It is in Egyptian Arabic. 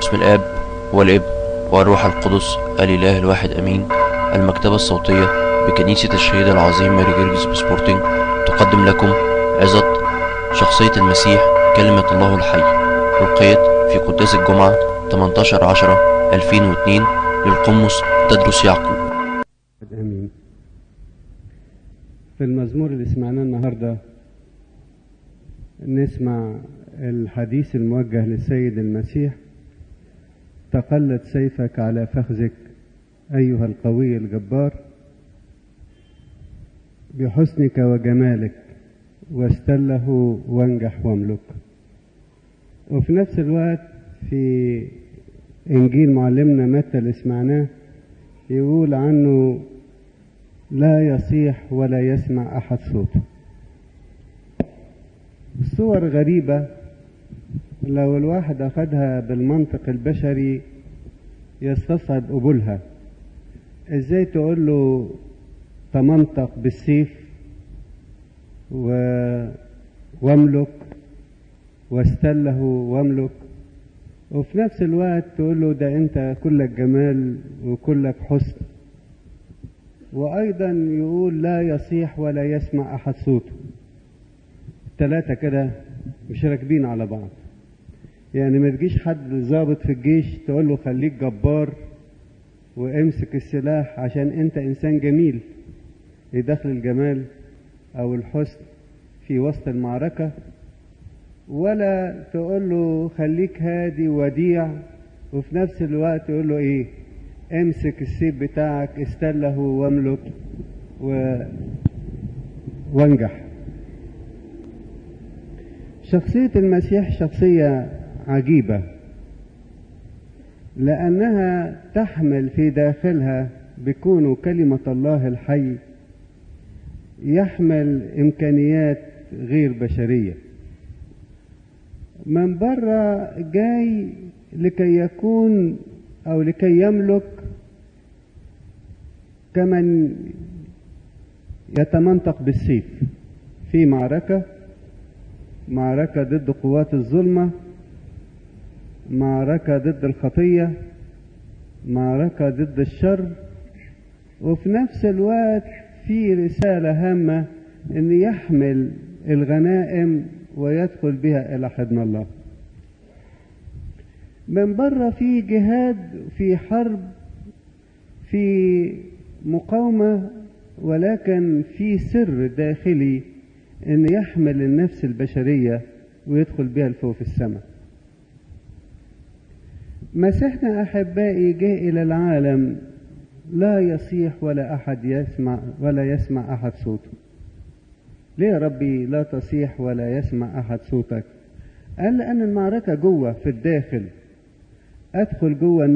باسم الآب والابن والروح القدس الإله الواحد أمين المكتبة الصوتية بكنيسة الشهيد العظيم ماري جرجس بسبورتنج تقدم لكم عظة شخصية المسيح كلمة الله الحي ألقيت في قداس الجمعة 18 10 2002 للقمص تدرس يعقوب امين في المزمور اللي سمعناه النهارده نسمع الحديث الموجه للسيد المسيح تقلد سيفك على فخذك ايها القوي الجبار بحسنك وجمالك واستله وانجح واملك وفي نفس الوقت في انجيل معلمنا متى اللي سمعناه يقول عنه لا يصيح ولا يسمع احد صوته صور غريبة لو الواحد أخدها بالمنطق البشري يستصعب قبولها ازاي تقول له تمنطق بالسيف و... واملك واستله واملك وفي نفس الوقت تقول له ده انت كلك جمال وكلك حسن وايضا يقول لا يصيح ولا يسمع احد صوته التلاتة كده مش راكبين على بعض يعني ما تجيش حد ضابط في الجيش تقول له خليك جبار وامسك السلاح عشان انت انسان جميل يدخل الجمال او الحسن في وسط المعركة ولا تقول له خليك هادي وديع وفي نفس الوقت تقول له ايه امسك السيف بتاعك استله واملك و... وانجح شخصية المسيح شخصية عجيبة لأنها تحمل في داخلها بكونه كلمة الله الحي يحمل إمكانيات غير بشرية من بره جاي لكي يكون أو لكي يملك كمن يتمنطق بالسيف في معركة معركة ضد قوات الظلمة معركة ضد الخطية معركة ضد الشر وفي نفس الوقت في رسالة هامة ان يحمل الغنائم ويدخل بها الى حضن الله من بره في جهاد في حرب في مقاومة ولكن في سر داخلي ان يحمل النفس البشرية ويدخل بها لفوق في السماء مسيحنا احبائي جاء الى العالم لا يصيح ولا احد يسمع ولا يسمع احد صوته ليه يا ربي لا تصيح ولا يسمع احد صوتك قال لان المعركة جوه في الداخل ادخل جوه